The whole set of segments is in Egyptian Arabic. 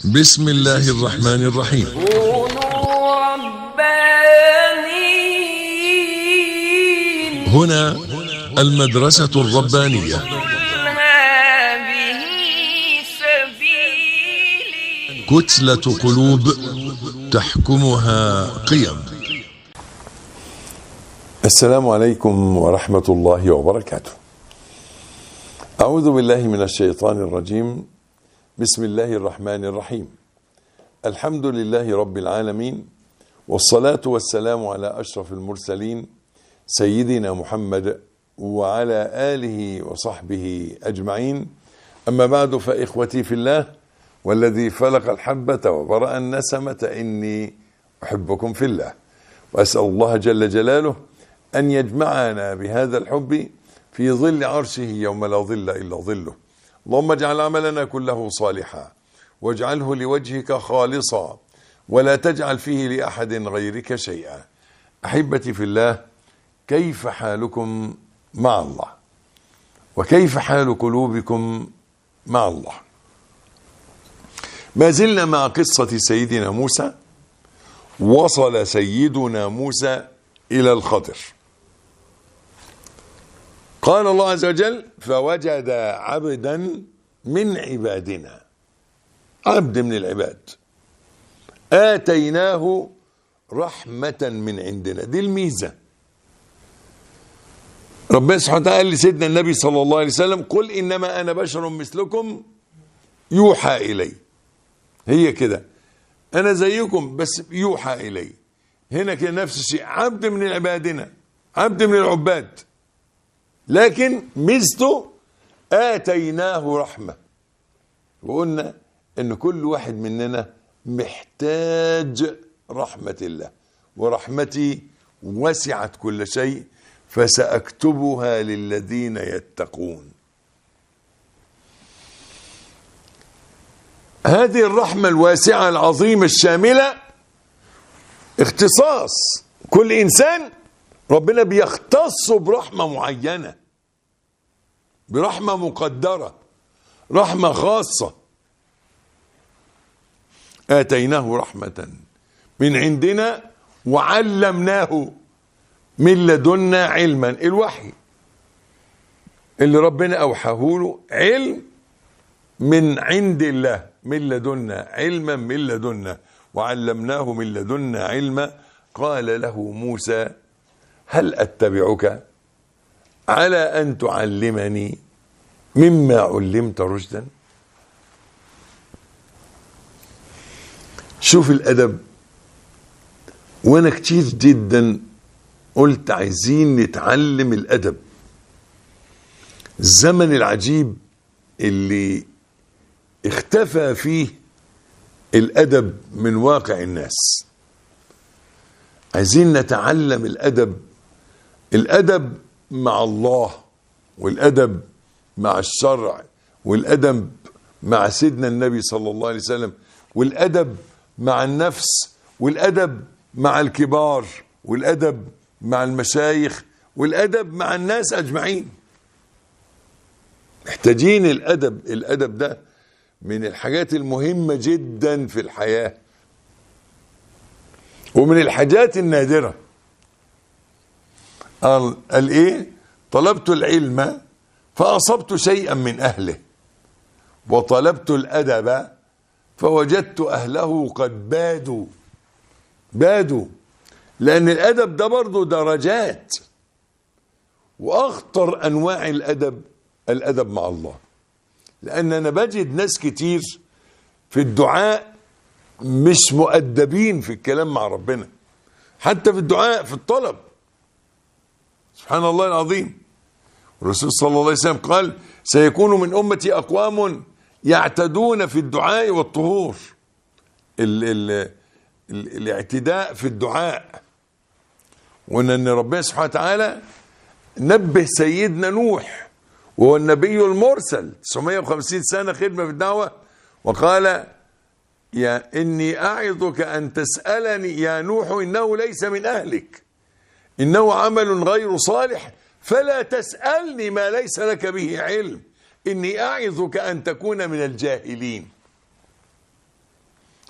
بسم الله الرحمن الرحيم كونوا ربانيين هنا المدرسة الربانية قل هذه سبيلي كتلة قلوب تحكمها قيم السلام عليكم ورحمة الله وبركاته. أعوذ بالله من الشيطان الرجيم. بسم الله الرحمن الرحيم. الحمد لله رب العالمين والصلاة والسلام على أشرف المرسلين سيدنا محمد وعلى آله وصحبه أجمعين. أما بعد فإخوتي في الله والذي فلق الحبة وبرأ النسمة إني أحبكم في الله. وأسأل الله جل جلاله أن يجمعنا بهذا الحب في ظل عرشه يوم لا ظل إلا ظله اللهم اجعل عملنا كله صالحا واجعله لوجهك خالصا ولا تجعل فيه لأحد غيرك شيئا أحبتي في الله كيف حالكم مع الله وكيف حال قلوبكم مع الله ما زلنا مع قصة سيدنا موسى وصل سيدنا موسى إلى الخضر قال الله عز وجل فوجد عبدا من عبادنا عبد من العباد آتيناه رحمة من عندنا دي الميزة ربنا سبحانه وتعالى قال لسيدنا النبي صلى الله عليه وسلم قل إنما أنا بشر مثلكم يوحى إلي هي كده أنا زيكم بس يوحى إلي هنا كده نفس الشيء عبد من عبادنا عبد من العباد لكن ميزته آتيناه رحمة وقلنا إن كل واحد مننا محتاج رحمة الله ورحمتي وسعت كل شيء فسأكتبها للذين يتقون هذه الرحمة الواسعة العظيمة الشاملة اختصاص كل إنسان ربنا بيختص برحمة معينة برحمة مقدرة رحمة خاصة آتيناه رحمة من عندنا وعلمناه من لدنا علما الوحي اللي ربنا أوحاه له علم من عند الله من لدنا علما من لدنا وعلمناه من لدنا علما قال له موسى هل اتبعك على ان تعلمني مما علمت رشدا شوف الادب وانا كتير جدا قلت عايزين نتعلم الادب الزمن العجيب اللي اختفى فيه الادب من واقع الناس عايزين نتعلم الادب الادب مع الله والادب مع الشرع والادب مع سيدنا النبي صلى الله عليه وسلم والادب مع النفس والادب مع الكبار والادب مع المشايخ والادب مع الناس اجمعين محتاجين الادب الادب ده من الحاجات المهمه جدا في الحياه ومن الحاجات النادره قال, قال ايه طلبت العلم فاصبت شيئا من اهله وطلبت الادب فوجدت اهله قد بادوا بادوا لان الادب ده برضه درجات واخطر انواع الادب الادب مع الله لان انا بجد ناس كتير في الدعاء مش مؤدبين في الكلام مع ربنا حتى في الدعاء في الطلب سبحان الله العظيم الرسول صلى الله عليه وسلم قال سيكون من أمتي أقوام يعتدون في الدعاء والطهور ال ال ال الاعتداء في الدعاء وان ربنا سبحانه وتعالى نبه سيدنا نوح وهو النبي المرسل 950 سنة خدمة في الدعوة وقال يا إني أعظك أن تسألني يا نوح إنه ليس من أهلك إنه عمل غير صالح فلا تسألني ما ليس لك به علم إني أعظك أن تكون من الجاهلين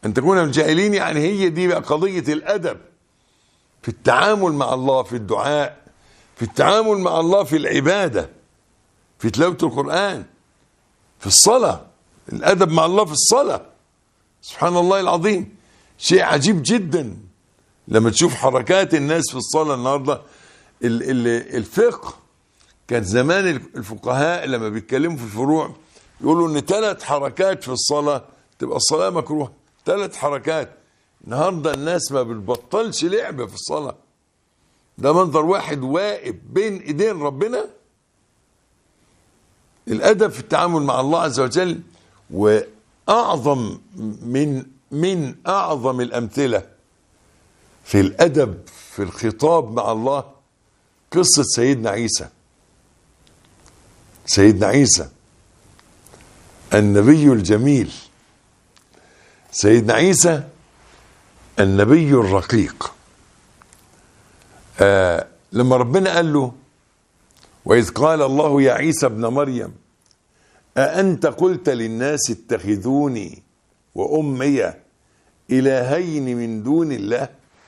أن تكون من الجاهلين يعني هي دي بقى قضية الأدب في التعامل مع الله في الدعاء في التعامل مع الله في العبادة في تلاوة القرآن في الصلاة الأدب مع الله في الصلاة سبحان الله العظيم شيء عجيب جدا لما تشوف حركات الناس في الصلاة النهاردة ال- ال- الفقه كان زمان الفقهاء لما بيتكلموا في الفروع يقولوا ان ثلاث حركات في الصلاة تبقى الصلاة مكروهة ثلاث حركات النهاردة الناس ما بتبطلش لعب في الصلاة ده منظر واحد واقف بين ايدين ربنا الادب في التعامل مع الله عز وجل واعظم من من اعظم الامثله في الادب في الخطاب مع الله قصه سيدنا عيسى سيدنا عيسى النبي الجميل سيدنا عيسى النبي الرقيق آه لما ربنا قال له وإذ قال الله يا عيسى ابن مريم أأنت قلت للناس اتخذوني وأمي إلهين من دون الله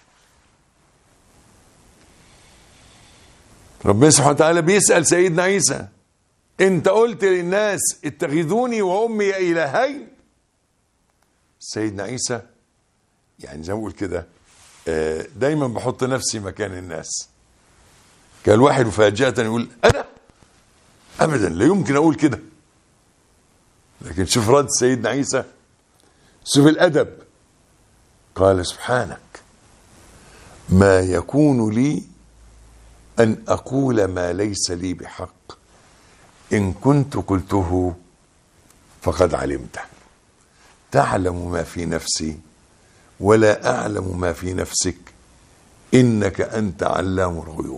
ربنا سبحانه وتعالى بيسأل سيدنا عيسى انت قلت للناس اتخذوني وامي الهين سيدنا عيسى يعني زي ما بقول كده آه، دايما بحط نفسي مكان الناس كان الواحد مفاجأة يقول انا ابدا لا يمكن اقول كده لكن شوف رد سيدنا عيسى شوف الادب قال سبحانك ما يكون لي ان اقول ما ليس لي بحق إن كنت قلته فقد علمته تعلم ما في نفسي ولا أعلم ما في نفسك إنك أنت علام الغيوب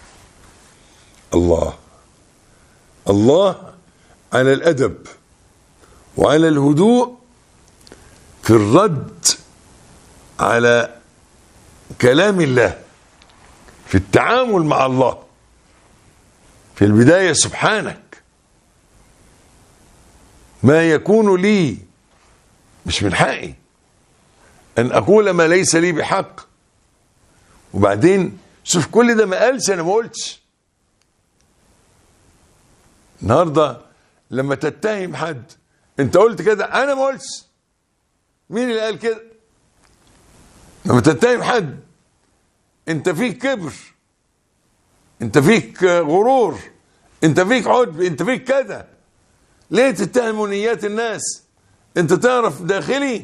الله الله على الأدب وعلى الهدوء في الرد على كلام الله في التعامل مع الله في البداية سبحانك ما يكون لي مش من حقي أن أقول ما ليس لي بحق وبعدين شوف كل ده ما قالش أنا ما قلتش النهاردة لما تتهم حد أنت قلت كده أنا ما قلتش مين اللي قال كده لما تتهم حد أنت فيك كبر انت فيك غرور انت فيك عجب انت فيك كذا ليه تتهم نيات الناس انت تعرف داخلي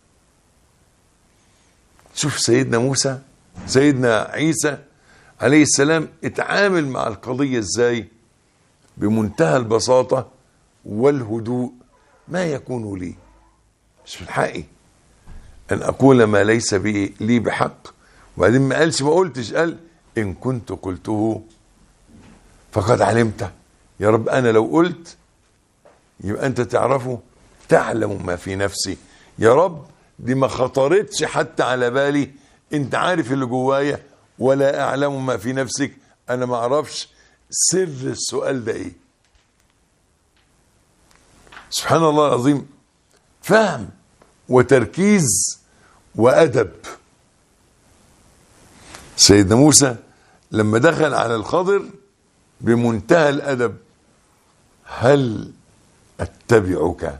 شوف سيدنا موسى سيدنا عيسى عليه السلام اتعامل مع القضية ازاي بمنتهى البساطة والهدوء ما يكون لي مش من حقي ان اقول ما ليس بي لي بحق وبعدين ما قالش ما قلتش قال إن كنت قلته فقد علمته يا رب أنا لو قلت يبقى أنت تعرفه تعلم ما في نفسي يا رب دي ما خطرتش حتى على بالي أنت عارف اللي جوايا ولا أعلم ما في نفسك أنا ما أعرفش سر السؤال ده إيه سبحان الله العظيم فهم وتركيز وأدب سيدنا موسى لما دخل على الخضر بمنتهى الادب هل اتبعك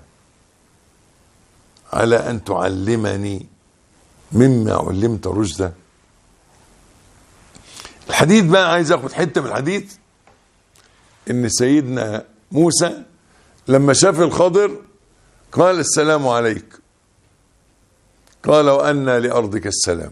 على ان تعلمني مما علمت رشدا الحديث بقى عايز اخد حته من الحديث ان سيدنا موسى لما شاف الخضر قال السلام عليك قال وأن لأرضك السلام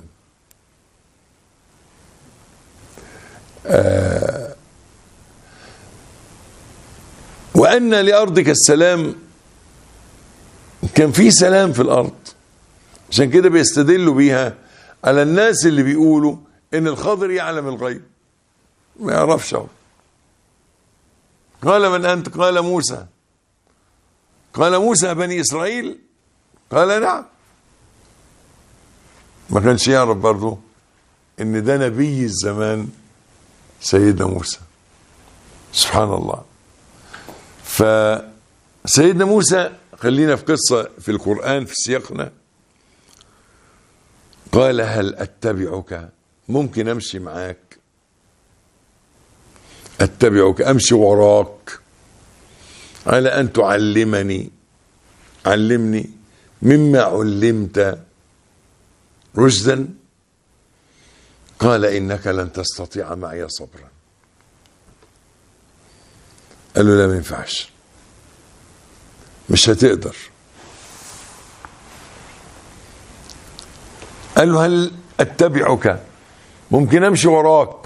وأن لأرضك السلام كان في سلام في الأرض عشان كده بيستدلوا بيها على الناس اللي بيقولوا إن الخضر يعلم الغيب ما يعرفش هو قال من أنت قال موسى قال موسى بني إسرائيل قال نعم ما كانش يعرف برضه إن ده نبي الزمان سيدنا موسى سبحان الله فسيدنا موسى خلينا في قصة في القرآن في سياقنا قال هل اتبعك ممكن امشي معاك اتبعك امشي وراك على ان تعلمني علمني مما علمت رشدا قال انك لن تستطيع معي صبرا قال له لا ما ينفعش مش هتقدر قال له هل اتبعك ممكن امشي وراك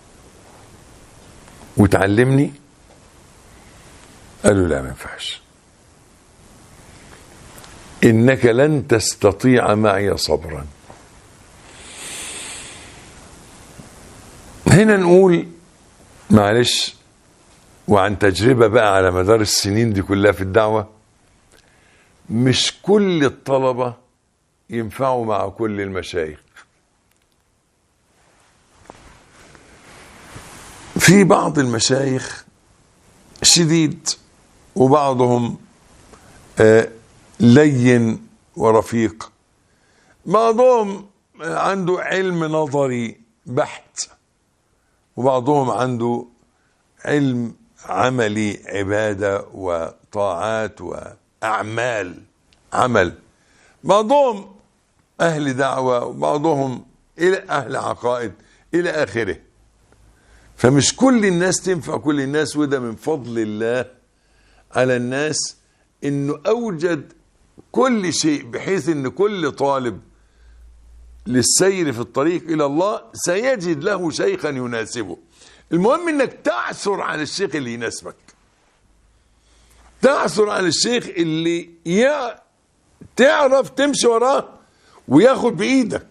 وتعلمني قال له لا ما ينفعش انك لن تستطيع معي صبرا هنا نقول معلش وعن تجربة بقى على مدار السنين دي كلها في الدعوة مش كل الطلبة ينفعوا مع كل المشايخ في بعض المشايخ شديد وبعضهم آه، لين ورفيق بعضهم عنده علم نظري بحت وبعضهم عنده علم عملي عبادة وطاعات وأعمال عمل بعضهم أهل دعوة وبعضهم إلى أهل عقائد إلى آخره فمش كل الناس تنفع كل الناس وده من فضل الله على الناس انه اوجد كل شيء بحيث ان كل طالب للسير في الطريق الى الله سيجد له شيخا يناسبه المهم انك تعثر على الشيخ اللي يناسبك تعثر على الشيخ اللي يا تعرف تمشي وراه وياخد بايدك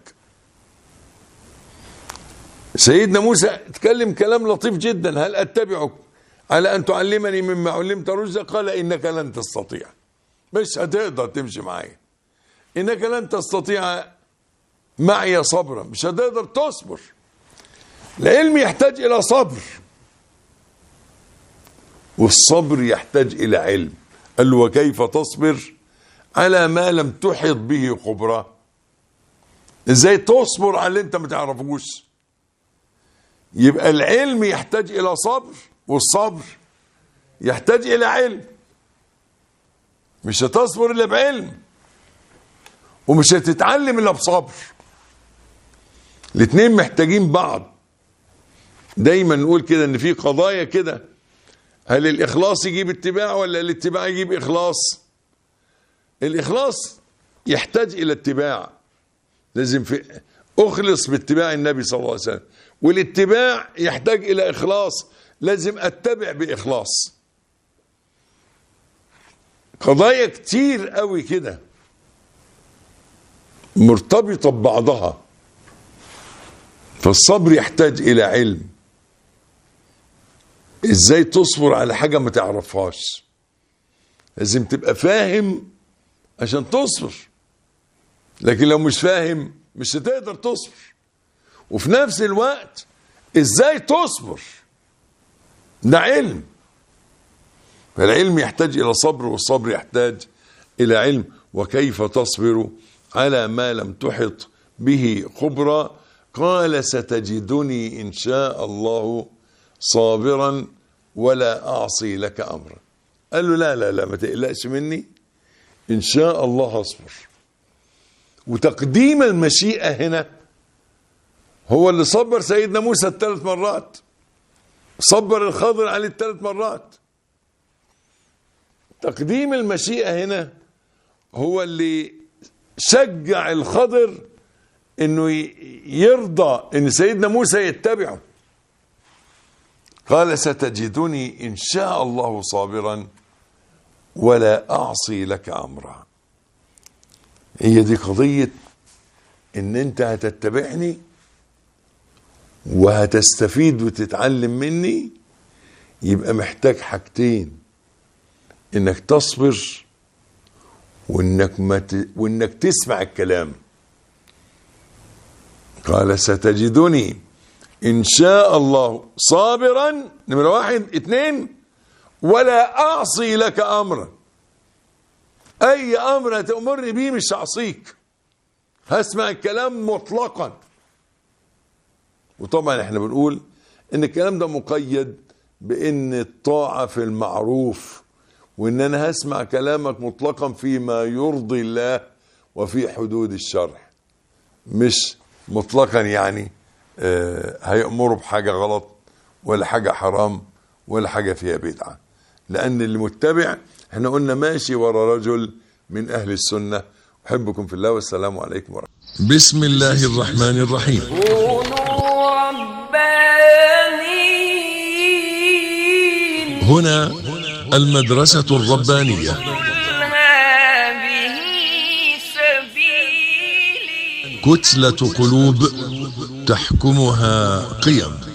سيدنا موسى اتكلم كلام لطيف جدا هل اتبعك على ان تعلمني مما علمت رشدا قال انك لن تستطيع مش هتقدر تمشي معايا انك لن تستطيع معي صبرا مش هتقدر تصبر العلم يحتاج الى صبر والصبر يحتاج الى علم قال له وكيف تصبر على ما لم تحط به خبرة ازاي تصبر على اللي انت ما تعرفوش يبقى العلم يحتاج الى صبر والصبر يحتاج الى علم مش هتصبر الا بعلم ومش هتتعلم الا بصبر الاتنين محتاجين بعض دايما نقول كده ان في قضايا كده هل الاخلاص يجيب اتباع ولا الاتباع يجيب اخلاص الاخلاص يحتاج الى اتباع لازم في اخلص باتباع النبي صلى الله عليه وسلم والاتباع يحتاج الى اخلاص لازم اتبع باخلاص قضايا كتير قوي كده مرتبطه ببعضها فالصبر يحتاج الى علم ازاي تصبر على حاجه ما تعرفهاش لازم تبقى فاهم عشان تصبر لكن لو مش فاهم مش هتقدر تصبر وفي نفس الوقت ازاي تصبر ده علم فالعلم يحتاج الى صبر والصبر يحتاج الى علم وكيف تصبر على ما لم تحط به خبرا قال ستجدني ان شاء الله صابرا ولا اعصي لك امرا قال له لا لا لا ما تقلقش مني ان شاء الله هصبر وتقديم المشيئه هنا هو اللي صبر سيدنا موسى الثلاث مرات صبر الخضر عليه الثلاث مرات تقديم المشيئه هنا هو اللي شجع الخضر انه يرضى ان سيدنا موسى يتبعه قال ستجدني ان شاء الله صابرا ولا اعصي لك امرا هي دي قضيه ان انت هتتبعني وهتستفيد وتتعلم مني يبقى محتاج حاجتين انك تصبر وانك ما ت... وانك تسمع الكلام قال ستجدني ان شاء الله صابرا نمرة واحد اتنين ولا اعصي لك امرا اي امر تأمرني بيه مش هعصيك هسمع الكلام مطلقا وطبعا احنا بنقول ان الكلام ده مقيد بان الطاعة في المعروف وان انا هسمع كلامك مطلقا فيما يرضي الله وفي حدود الشرع مش مطلقا يعني آه، هيأمروا بحاجة غلط ولا حاجة حرام ولا حاجة فيها بدعة لأن المتبع احنا قلنا ماشي ورا رجل من أهل السنة أحبكم في الله والسلام عليكم ورحمة بسم الله الرحمن الرحيم كونوا ربانيين هنا المدرسة الربانية قل هذه سبيلي كتلة قلوب تحكمها قيم